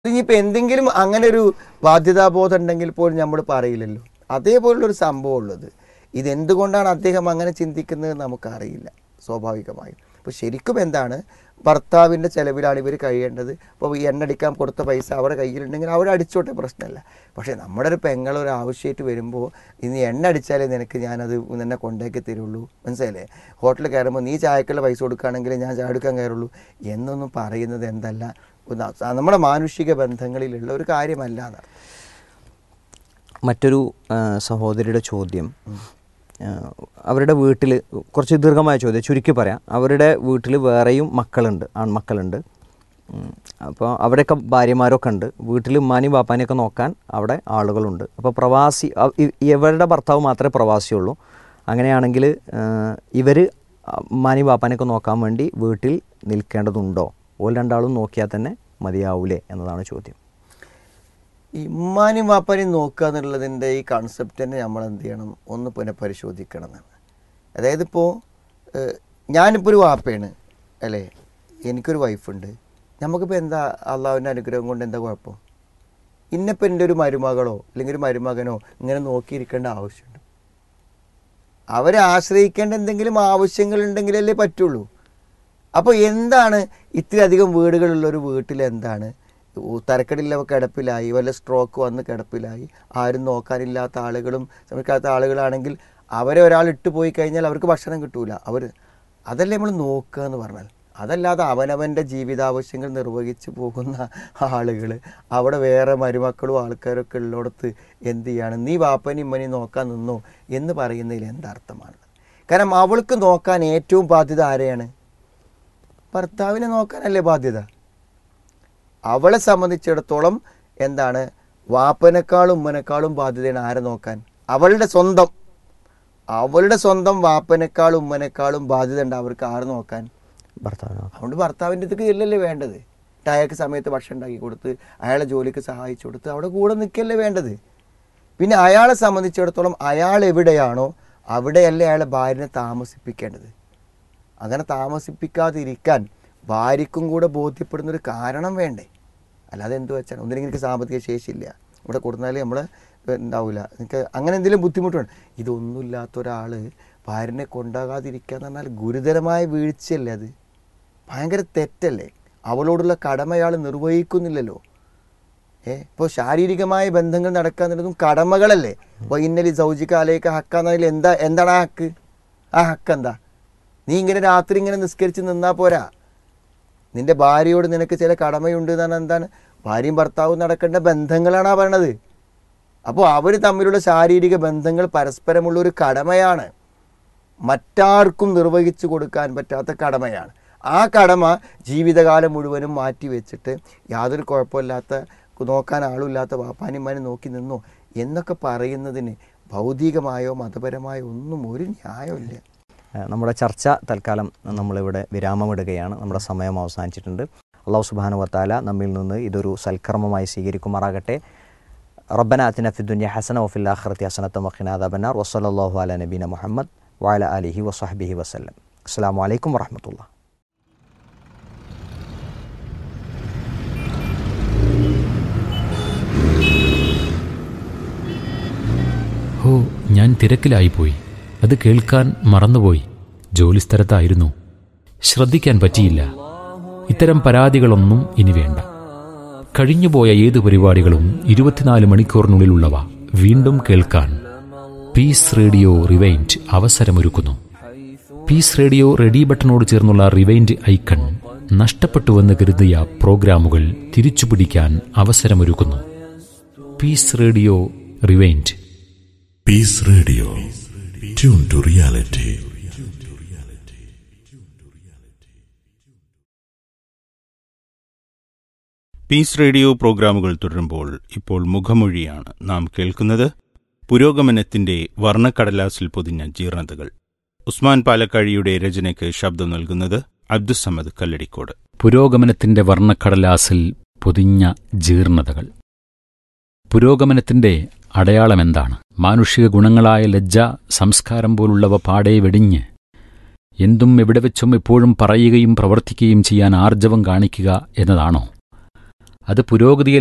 ഇനിയിപ്പോൾ എന്തെങ്കിലും അങ്ങനെ ഒരു ബാധ്യതാബോധം ഉണ്ടെങ്കിൽ പോലും നമ്മൾ പറയില്ലല്ലോ അതേപോലുള്ളൊരു സംഭവം ഉള്ളത് ഇതെന്തുകൊണ്ടാണ് അദ്ദേഹം അങ്ങനെ ചിന്തിക്കുന്നത് നമുക്കറിയില്ല സ്വാഭാവികമായും അപ്പോൾ ശരിക്കും എന്താണ് ഭർത്താവിൻ്റെ ചിലവിലാണ് ഇവർ കഴിയേണ്ടത് അപ്പോൾ ഈ എണ്ണടിക്കാൻ കൊടുത്ത പൈസ അവരുടെ കയ്യിലുണ്ടെങ്കിൽ അവർ അടിച്ചോട്ടെ പ്രശ്നമല്ല പക്ഷേ നമ്മുടെ ഒരു പെങ്ങൾ ഒരു ആവശ്യമായിട്ട് വരുമ്പോൾ ഇനി എണ്ണ അടിച്ചാലേ നിനക്ക് ഞാനത് നിന്നെ കൊണ്ടേക്ക് തരുള്ളൂ മനസ്സിലായില്ലേ ഹോട്ടലിൽ കയറുമ്പോൾ നീ ചായക്കുള്ള പൈസ കൊടുക്കുകയാണെങ്കിൽ ഞാൻ ചായ എടുക്കാൻ കയറുള്ളൂ എന്നൊന്നും പറയുന്നത് എന്തല്ല ഒന്ന് നമ്മുടെ മാനുഷിക ബന്ധങ്ങളിലുള്ള ഒരു കാര്യമല്ല എന്നാണ് മറ്റൊരു ആ, സഹോദരിയുടെ ചോദ്യം ആ, അവരുടെ വീട്ടിൽ കുറച്ച് ദീർഘമായ ചോദ്യം ചുരുക്കി പറയാം അവരുടെ വീട്ടിൽ വേറെയും മക്കളുണ്ട് ആൺമക്കളുണ്ട് അപ്പോൾ അവിടെയൊക്കെ ഭാര്യമാരൊക്കെ ഉണ്ട് വീട്ടിൽ ഉമ്മാനി ബാപ്പാനെയൊക്കെ നോക്കാൻ അവിടെ ആളുകളുണ്ട് അപ്പോൾ പ്രവാസി അ- ഇ- ഇവരുടെ ഭർത്താവ് മാത്രമേ പ്രവാസിയുള്ളൂ അങ്ങനെയാണെങ്കിൽ ഇവർ ഉമ്മാനി ബാപ്പാനെയൊക്കെ നോക്കാൻ വേണ്ടി വീട്ടിൽ നിൽക്കേണ്ടതുണ്ടോ ഓൽ രണ്ടാളും നോക്കിയാൽ തന്നെ മതിയാവൂലേ എന്നതാണ് ചോദ്യം ഈ ഉമ്മാനും വാപ്പാനും നോക്കുക എന്നുള്ളതിൻ്റെ ഈ കൺസെപ്റ്റ് തന്നെ നമ്മൾ എന്ത് ചെയ്യണം ഒന്ന് പുനഃപരിശോധിക്കണം എന്നാണ് അതായത് ഇപ്പോൾ ഞാനിപ്പോൾ ഒരു വാപ്പയാണ് അല്ലേ എനിക്കൊരു വൈഫുണ്ട് നമുക്കിപ്പോൾ എന്താ അള്ളാഹുവിൻ്റെ അനുഗ്രഹം കൊണ്ട് എന്താ കുഴപ്പം ഇന്നിപ്പോൾ എൻ്റെ ഒരു മരുമകളോ അല്ലെങ്കിൽ ഒരു മരുമകനോ ഇങ്ങനെ നോക്കിയിരിക്കേണ്ട ആവശ്യമുണ്ട് അവരെ ആശ്രയിക്കേണ്ട എന്തെങ്കിലും ആവശ്യങ്ങൾ ഉണ്ടെങ്കിലല്ലേ പറ്റുള്ളൂ അപ്പോൾ എന്താണ് ഇത്തിരി അധികം വീടുകളുള്ള ഒരു വീട്ടിൽ എന്താണ് ഉ- തരക്കടില്ല കിടപ്പിലായി വല്ല സ്ട്രോക്ക് വന്ന് കിടപ്പിലായി ആരും നോക്കാനില്ലാത്ത ആളുകളും ശ്രമിക്കാത്ത ആളുകളാണെങ്കിൽ അവരെ ഒരാൾ ഇട്ട് പോയി കഴിഞ്ഞാൽ അവർക്ക് ഭക്ഷണം കിട്ടൂല അവർ അതല്ലേ നമ്മൾ നോക്കുക എന്ന് പറഞ്ഞാൽ അതല്ലാതെ അവനവൻ്റെ ജീവിതാവശ്യങ്ങൾ നിർവഹിച്ച് പോകുന്ന ആളുകൾ അവിടെ വേറെ മരുമക്കളും ആൾക്കാരൊക്കെ ഉള്ളിടത്ത് എന്ത് ചെയ്യാണ് നീ വാപ്പനും ഇമ്മനെയും നോക്കാൻ നിന്നോ എന്ന് പറയുന്നതിൽ എന്തർത്ഥമാണ് കാരണം അവൾക്ക് നോക്കാൻ ഏറ്റവും ബാധ്യത ആരെയാണ് ഭർത്താവിനെ നോക്കാനല്ലേ ബാധ്യത അവളെ സംബന്ധിച്ചിടത്തോളം എന്താണ് വാപ്പനേക്കാളും ഉമ്മനേക്കാളും ബാധ്യതയാണ് ആരെ നോക്കാൻ അവളുടെ സ്വന്തം അവളുടെ സ്വന്തം വാപ്പനേക്കാളും ഉമ്മനേക്കാളും ബാധ്യത ഉണ്ട് അവർക്ക് ആര് നോക്കാൻ ഭർത്താവിനോ അതുകൊണ്ട് ഭർത്താവിൻ്റെ അടുത്തേക്ക് ചെല്ലല്ലേ വേണ്ടത് അയാൾക്ക് സമയത്ത് ഭക്ഷണം ഉണ്ടാക്കി കൊടുത്ത് അയാളെ ജോലിക്ക് സഹായിച്ചു കൊടുത്ത് അവിടെ കൂടെ നിൽക്കല്ലേ വേണ്ടത് പിന്നെ അയാളെ സംബന്ധിച്ചിടത്തോളം അയാൾ എവിടെയാണോ അവിടെയല്ലേ അയാളെ ഭാര്യനെ താമസിപ്പിക്കേണ്ടത് അങ്ങനെ താമസിപ്പിക്കാതിരിക്കാൻ ഭാര്യയ്ക്കും കൂടെ ബോധ്യപ്പെടുന്ന ഒരു കാരണം വേണ്ടേ അല്ലാതെ എന്ത് വെച്ചാൽ ഒന്നിനും എനിക്ക് സാമ്പത്തിക ശേഷിയില്ല ഇവിടെ കൊടുത്താൽ നമ്മൾ ഉണ്ടാവില്ല എനിക്ക് അങ്ങനെ എന്തെങ്കിലും ബുദ്ധിമുട്ടുണ്ട് ഇതൊന്നുമില്ലാത്ത ഒരാൾ ഭാര്യനെ കൊണ്ടാകാതിരിക്കുക എന്ന് പറഞ്ഞാൽ ഗുരുതരമായ വീഴ്ചയല്ലേ അത് ഭയങ്കര തെറ്റല്ലേ അവളോടുള്ള കടമ അയാൾ നിർവഹിക്കുന്നില്ലല്ലോ ഏ ഇപ്പോൾ ശാരീരികമായ ബന്ധങ്ങൾ നടക്കുക എന്നുള്ളതും കടമകളല്ലേ അപ്പോൾ ഇന്നലെ സൗജിക അലേക്ക് ഹക്കാന്നതിൽ എന്താ എന്താണ് ആ ഹക്ക് ആ ഹക്ക് എന്താ നീ ഇങ്ങനെ രാത്രി ഇങ്ങനെ നിസ്കരിച്ച് നിന്നാ പോരാ നിന്റെ ഭാര്യയോട് നിനക്ക് ചില കടമയുണ്ട് എന്നാണ് എന്താണ് ഭാര്യയും ഭർത്താവും നടക്കേണ്ട ബന്ധങ്ങളാണ് ആ പറയണത് അപ്പോൾ അവർ തമ്മിലുള്ള ശാരീരിക ബന്ധങ്ങൾ പരസ്പരമുള്ള ഒരു കടമയാണ് മറ്റാർക്കും നിർവഹിച്ചു കൊടുക്കാൻ പറ്റാത്ത കടമയാണ് ആ കടമ ജീവിതകാലം മുഴുവനും മാറ്റി വെച്ചിട്ട് യാതൊരു കുഴപ്പമില്ലാത്ത നോക്കാൻ ആളുമില്ലാത്ത വാപ്പാനിമാനെ നോക്കി നിന്നോ എന്നൊക്കെ പറയുന്നതിന് ഭൗതികമായോ മതപരമായോ ഒന്നും ഒരു ന്യായമില്ല ഏഹ് നമ്മുടെ ചർച്ച തൽക്കാലം നമ്മളിവിടെ വിരാമമിടുകയാണ് നമ്മുടെ സമയം അവസാനിച്ചിട്ടുണ്ട് അള്ളാഹു സുബാനു വത്താല നമ്മിൽ നിന്ന് ഇതൊരു സൽക്കർമ്മമായി സ്വീകരിക്കുമാറാകട്ടെ റബ്ബന അത്തിന ഫിദ്ദുന്യ ഹസന വഫിൽ ആഖിറതി ഹസനത വഖിന അദാബന്നാർ വസല്ലല്ലാഹു അലാ നബീന മുഹമ്മദ് വഅല ആലിഹി വസഹ്ബിഹി വസല്ലം അസ്സലാമു അലൈക്കും വറഹ്മത്തുള്ളാഹി ഹോ ഞാൻ തിരക്കിലായിപ്പോയി അത് കേൾക്കാൻ മറന്നുപോയി ജോലിസ്ഥലത്തായിരുന്നു ശ്രദ്ധിക്കാൻ പറ്റിയില്ല ഇത്തരം പരാതികളൊന്നും ഇനി വേണ്ട കഴിഞ്ഞുപോയ ഏത് പരിപാടികളും ഇരുപത്തിനാല് മണിക്കൂറിനുള്ളിലുള്ളവ വീണ്ടും കേൾക്കാൻ പീസ് റേഡിയോ റിവൈൻഡ് അവസരമൊരുക്കുന്നു പീസ് റേഡിയോ റെഡി ബട്ടണോട് ചേർന്നുള്ള റിവൈൻഡ് ഐക്കൺ നഷ്ടപ്പെട്ടുവെന്ന് കരുതിയ പ്രോഗ്രാമുകൾ തിരിച്ചുപിടിക്കാൻ അവസരമൊരുക്കുന്നു Peace Radio rewind Peace Radio. Tune to reality. Peace Radio പ്രോഗ്രാമുകൾ തുടരുമ്പോൾ ഇപ്പോൾ മുഖമൊഴിയാണ് നാം കേൾക്കുന്നത് പുരോഗമനത്തിന്റെ വർണ്ണക്കടലാസിൽ പൊതിഞ്ഞ ജീർണതകൾ ഉസ്മാൻ പാലക്കാഴിയുടെ രചനയ്ക്ക് ശബ്ദം നൽകുന്നത് അബ്ദുസമദ് കല്ലടിക്കോട് പുരോഗമനത്തിന്റെ വർണ്ണക്കടലാസിൽ പൊതിഞ്ഞ ജീർണതകൾ പുരോഗമനത്തിന്റെ അടയാളമെന്താണ് മാനുഷിക ഗുണങ്ങളായ ലജ്ജ സംസ്കാരം പോലുള്ളവ പാടെ വെടിഞ്ഞ് എന്തും എവിടെ വെച്ചും എപ്പോഴും പറയുകയും പ്രവർത്തിക്കുകയും ചെയ്യാൻ ആർജവം കാണിക്കുക എന്നതാണോ അത് പുരോഗതിയെ